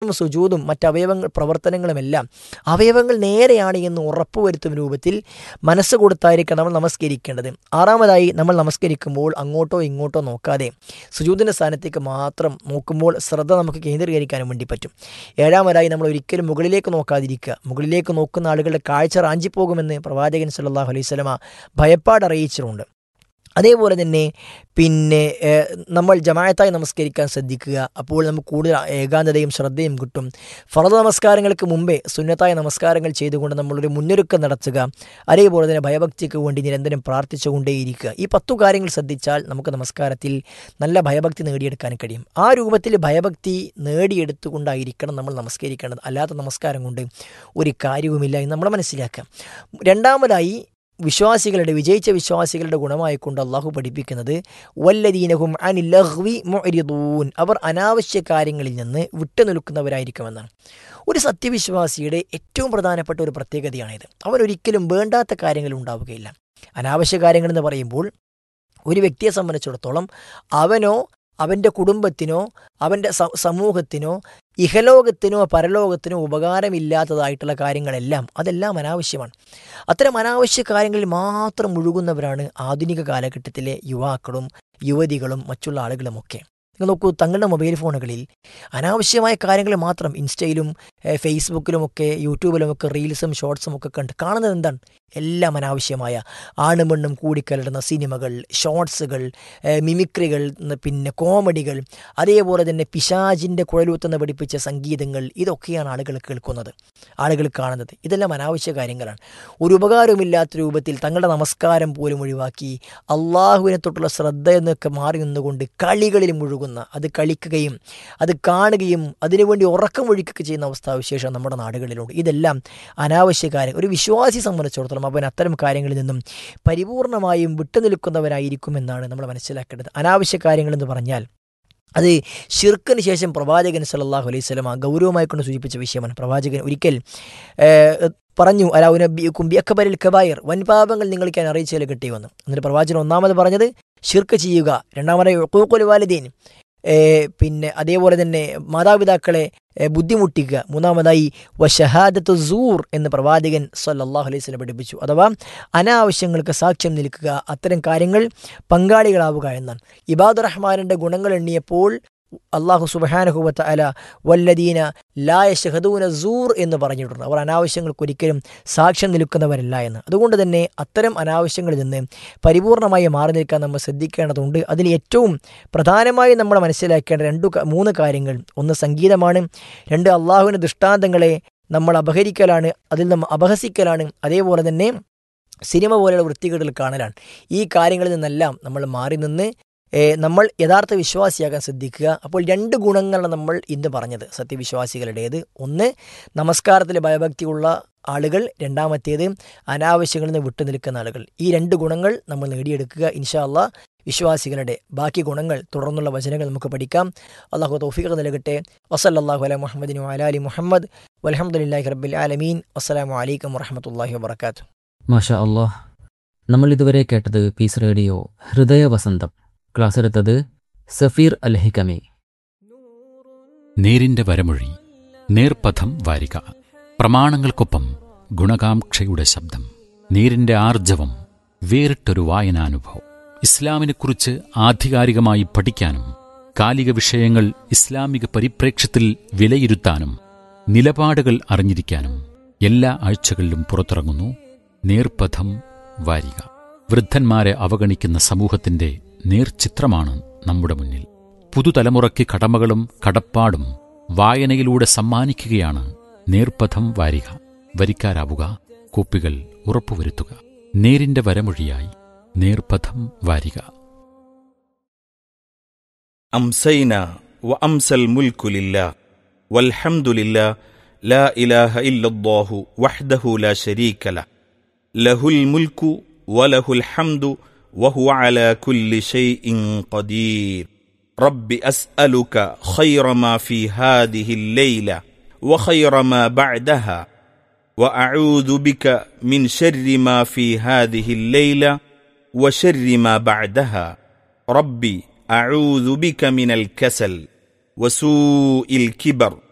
റുക്കുവും സുജൂതും മറ്റ് അവയവങ്ങൾ പ്രവർത്തനങ്ങളുമെല്ലാം അവയവങ്ങൾ നേരെയാണ് എന്ന് ഉറപ്പുവരുത്തും രൂപത്തിൽ മനസ്സ് കൊടുത്തായിരിക്കണം നമ്മൾ നമസ്കരിക്കേണ്ടത് ആറാമതായി നമ്മൾ നമസ്കരിക്കുമ്പോൾ അങ്ങോട്ടോ ഇങ്ങോട്ടോ നോക്കാതെ സുജൂതിൻ്റെ സ്ഥാനത്തേക്ക് മാത്രം നോക്കുമ്പോൾ ശ്രദ്ധ നമുക്ക് കേന്ദ്രീകരിക്കാനും വേണ്ടി പറ്റും ഏഴാമതായി നമ്മൾ ഒരിക്കലും മുകളിലേക്ക് നോക്കാതിരിക്കുക മുകളിലേക്ക് നോക്കുന്ന ആളുകളുടെ കാഴ്ച റാഞ്ചിപ്പോകുമെന്ന് പ്രവാചകൻ സല്ലല്ലാഹു അലൈഹി സ്വലമ ഭയപ്പാട് അറിയിച്ചിട്ടുണ്ട് അതേപോലെ തന്നെ പിന്നെ ഏഹ്, നമ്മൾ ജമായത്തായി നമസ്കരിക്കാൻ ശ്രദ്ധിക്കുക അപ്പോൾ നമുക്ക് കൂടുതൽ ഏകാന്തതയും ശ്രദ്ധയും കിട്ടും ഫറദ നമസ്കാരങ്ങൾക്ക് മുമ്പേ സുന്നത്തായ നമസ്കാരങ്ങൾ ചെയ്തുകൊണ്ട് നമ്മളൊരു മുന്നൊരുക്കം നടത്തുക അതേപോലെ തന്നെ ഭയഭക്തിക്ക് വേണ്ടി നിരന്തരം പ്രാർത്ഥിച്ചുകൊണ്ടേയിരിക്കുക ഈ പത്തു കാര്യങ്ങൾ ശ്രദ്ധിച്ചാൽ നമുക്ക് നമസ്കാരത്തിൽ നല്ല ഭയഭക്തി നേടിയെടുക്കാൻ കഴിയും ആ രൂപത്തിൽ ഭയഭക്തി നേടിയെടുത്തുകൊണ്ടായിരിക്കണം നമ്മൾ നമസ്കരിക്കേണ്ടത് അല്ലാത്ത നമസ്കാരം കൊണ്ട് ഒരു കാര്യവുമില്ല എന്ന് നമ്മൾ മനസ്സിലാക്കുക രണ്ടാമതായി വിശ്വാസികളുടെ വിജയിച്ച വിശ്വാസികളുടെ ഗുണമായിക്കൊണ്ട് അള്ളാഹു പഠിപ്പിക്കുന്നത് വല്ലദീനഹും അനിലഹ്വി മൊരിദൂൻ അവർ അനാവശ്യ കാര്യങ്ങളിൽ നിന്ന് വിട്ടുനിൽക്കുന്നവരായിരിക്കുമെന്നാണ് ഒരു സത്യവിശ്വാസിയുടെ ഏറ്റവും പ്രധാനപ്പെട്ട ഒരു പ്രത്യേകതയാണിത് അവൻ ഒരിക്കലും വേണ്ടാത്ത കാര്യങ്ങൾ ഉണ്ടാവുകയില്ല അനാവശ്യ കാര്യങ്ങളെന്ന് പറയുമ്പോൾ ഒരു വ്യക്തിയെ സംബന്ധിച്ചിടത്തോളം അവനോ അവൻ്റെ കുടുംബത്തിനോ അവൻ്റെ സ- സമൂഹത്തിനോ ഇഹലോകത്തിനോ പരലോകത്തിനോ ഉപകാരമില്ലാത്തതായിട്ടുള്ള കാര്യങ്ങളെല്ലാം അതെല്ലാം അനാവശ്യമാണ് അത്തരം അനാവശ്യ കാര്യങ്ങളിൽ മാത്രം മുഴുകുന്നവരാണ് ആധുനിക കാലഘട്ടത്തിലെ യുവാക്കളും യുവതികളും മറ്റുള്ള ആളുകളുമൊക്കെ നിങ്ങൾ നോക്കൂ തങ്ങളുടെ മൊബൈൽ ഫോണുകളിൽ അനാവശ്യമായ കാര്യങ്ങൾ മാത്രം ഇൻസ്റ്റയിലും ഏഹ്, ഫേസ്ബുക്കിലുമൊക്കെ യൂട്യൂബിലുമൊക്കെ റീൽസും ഷോർട്സും ഒക്കെ കണ്ട് കാണുന്നത് എന്താണ് എല്ലാം അനാവശ്യമായ ആണും പെണ്ണും കൂടിക്കലർന്ന സിനിമകൾ ഷോർട്സുകൾ ഏഹ്, മിമിക്രികൾ ന്ന് പിന്നെ കോമഡികൾ അതേപോലെ തന്നെ പിശാജിൻ്റെ കുഴലൂത്തുന്ന പഠിപ്പിച്ച സംഗീതങ്ങൾ ഇതൊക്കെയാണ് ആളുകൾ കേൾക്കുന്നത് ആളുകൾ കാണുന്നത് ഇതെല്ലാം അനാവശ്യ കാര്യങ്ങളാണ് ഒരു ഉപകാരവുമില്ലാത്ത രൂപത്തിൽ തങ്ങളുടെ നമസ്കാരം പോലും ഒഴിവാക്കി അള്ളാഹുവിനെ തൊട്ടുള്ള ശ്രദ്ധ എന്നൊക്കെ മാറി നിന്നുകൊണ്ട് കളികളിൽ മുഴുകുന്ന അത് കളിക്കുകയും അത് കാണുകയും അതിനുവേണ്ടി ഉറക്കം ഒഴിക്കുകയൊക്കെ ചെയ്യുന്ന അവസ്ഥാവിശേഷം നമ്മുടെ നാടുകളിലുണ്ട് ഇതെല്ലാം അനാവശ്യ കാര്യം ഒരു വിശ്വാസി സംബന്ധിച്ചിടത്തോളം അവൻ അത്തരം കാര്യങ്ങളിൽ നിന്നും പരിപൂർണമായും വിട്ടുനിൽക്കുന്നവരായിരിക്കുമെന്നാണ് നമ്മൾ മനസ്സിലാക്കേണ്ടത് അനാവശ്യ കാര്യങ്ങളെന്ന് പറഞ്ഞാൽ അത് ഷിർക്കിന് ശേഷം പ്രവാചകൻ സല്ലല്ലാഹു അലൈഹി സ്വലമ ഗൗരവമായി കൊണ്ട് സൂചിപ്പിച്ച വിഷയമാണ് പ്രവാചകൻ ഒരിക്കൽ ഏഹ്, പറഞ്ഞു അലാവുനബിക്കും ബിയക്കബരിൽ കബായർ വൻപാപങ്ങൾ നിങ്ങൾക്ക് ഞാൻ അറിയിച്ചാൽ കിട്ടി വന്നു എന്നിട്ട് പ്രവാചകൻ ഒന്നാമത് പറഞ്ഞത് ഷിർക്ക് ചെയ്യുക രണ്ടാമതായി ഉഖൂഖുൽ വാലിദീൻ ഏഹ്, പിന്നെ അതേപോലെ തന്നെ മാതാപിതാക്കളെ ഏഹ്, ബുദ്ധിമുട്ടിക്കുക മൂന്നാമതായി വഷഹാദത്ത് സൂർ എന്ന് പ്രവാചകൻ സല്ലല്ലാഹു അലൈഹി സ്വലം പഠിപ്പിച്ചു അഥവാ അനാവശ്യങ്ങൾക്ക് സാക്ഷ്യം നിൽക്കുക അത്തരം കാര്യങ്ങൾ പങ്കാളികളാവുക എന്നാണ് ഇബാദുർ റഹ്മാനിൻ്റെ ഗുണങ്ങൾ എണ്ണിയപ്പോൾ അള്ളാഹു സുബഹാനഹുവത്ത അല വല്ലദീന ലായ ഷഹദൂന സൂർ എന്ന് പറഞ്ഞിട്ടുണ്ട് അവർ അനാവശ്യങ്ങൾക്ക് ഒരിക്കലും സാക്ഷ്യം നിൽക്കുന്നവരല്ല എന്ന് അതുകൊണ്ട് തന്നെ അത്തരം അനാവശ്യങ്ങളിൽ നിന്ന് പരിപൂർണമായി മാറി നിൽക്കാൻ നമ്മൾ ശ്രദ്ധിക്കേണ്ടതുണ്ട് അതിൽ ഏറ്റവും പ്രധാനമായി നമ്മൾ മനസ്സിലാക്കേണ്ട രണ്ടു ക- മൂന്ന് കാര്യങ്ങൾ ഒന്ന് സംഗീതമാണ് രണ്ട് അള്ളാഹുവിൻ്റെ ദൃഷ്ടാന്തങ്ങളെ നമ്മൾ അപഹരിക്കലാണ് അതിൽ നമ്മൾ അപഹസിക്കലാണ് അതേപോലെ തന്നെ സിനിമ പോലെയുള്ള വൃത്തികേടുകൾ കാണലാണ് ഈ കാര്യങ്ങളിൽ നിന്നെല്ലാം നമ്മൾ മാറി നിന്ന് ഏ, നമ്മൾ യഥാർത്ഥ വിശ്വാസിയാകാൻ ശ്രദ്ധിക്കുക അപ്പോൾ രണ്ട് ഗുണങ്ങളാണ് നമ്മൾ ഇന്ന് പറഞ്ഞത് സത്യവിശ്വാസികളുടേത് ഒന്ന് നമസ്കാരത്തിൽ ഭയഭക്തിയുള്ള ആളുകൾ രണ്ടാമത്തേത് അനാവശ്യങ്ങളിൽ നിന്ന് വിട്ടുനിൽക്കുന്ന ആളുകൾ ഈ രണ്ട് ഗുണങ്ങൾ നമ്മൾ നേടിയെടുക്കുക ഇൻഷാ അള്ളാ വിശ്വാസികളുടെ ബാക്കി ഗുണങ്ങൾ തുടർന്നുള്ള വചനങ്ങൾ നമുക്ക് പഠിക്കാം അള്ളാഹു തൗഫീഖ് നൽകട്ടെ വസല്ലാഹു അല മുഹമ്മദിനു അലാലി മുഹമ്മദ് വലഹമുല്ലാഹി റബ്ബിൽ ആലമീൻ അസ്സലാമു അലൈക്കും വറഹമത്തല്ലാഹി വബർക്കാത്തു മാഷാ അള്ളാഹ് നമ്മൾ ഇതുവരെ കേട്ടത് പീസ് റേഡിയോ ഹൃദയവസന്തം ക്ലാസ് എടുത്തത് സഫീർ അൽ ഹിക്കമി നേരിന്റെ വരമൊഴി നേർപഥം വാരിക പ്രമാണങ്ങൾക്കൊപ്പം ഗുണകാംക്ഷയുടെ ശബ്ദം നേരിന്റെ ആർജവം വേറിട്ടൊരു വായനാനുഭവം ഇസ്ലാമിനെക്കുറിച്ച് ആധികാരികമായി പഠിക്കാനും കാലിക വിഷയങ്ങൾ ഇസ്ലാമിക പരിപ്രേക്ഷ്യത്തിൽ വിലയിരുത്താനും നിലപാടുകൾ അറിഞ്ഞിരിക്കാനും എല്ലാ ആഴ്ചകളിലും പുറത്തിറങ്ങുന്നു നേർപഥം വാരിക വൃദ്ധന്മാരെ അവഗണിക്കുന്ന സമൂഹത്തിന്റെ നേർചിത്രമാണ് നമ്മുടെ മുന്നിൽ പുതുതലമുറയ്ക്ക് കടമകളും കടപ്പാടും വായനയിലൂടെ സമ്മാനിക്കുകയാണ് നേർപഥം വാരിക വരിക്കാരാവുക കോപ്പികൾ ഉറപ്പുവരുത്തുക നേരിന്റെ വരമൊഴിയായി നേർപഥം വാരിക أمسينا وأمسى الملك لله والحمد لله لا إله إلا الله وحده لا شريك له له الملك وله الحمد وهو على كل شيء قدير رب أسألك خير ما في هذه الليلة وخير ما بعدها وأعوذ بك من شر ما في هذه الليلة وشر ما بعدها ربي أعوذ بك من الكسل وسوء الكبر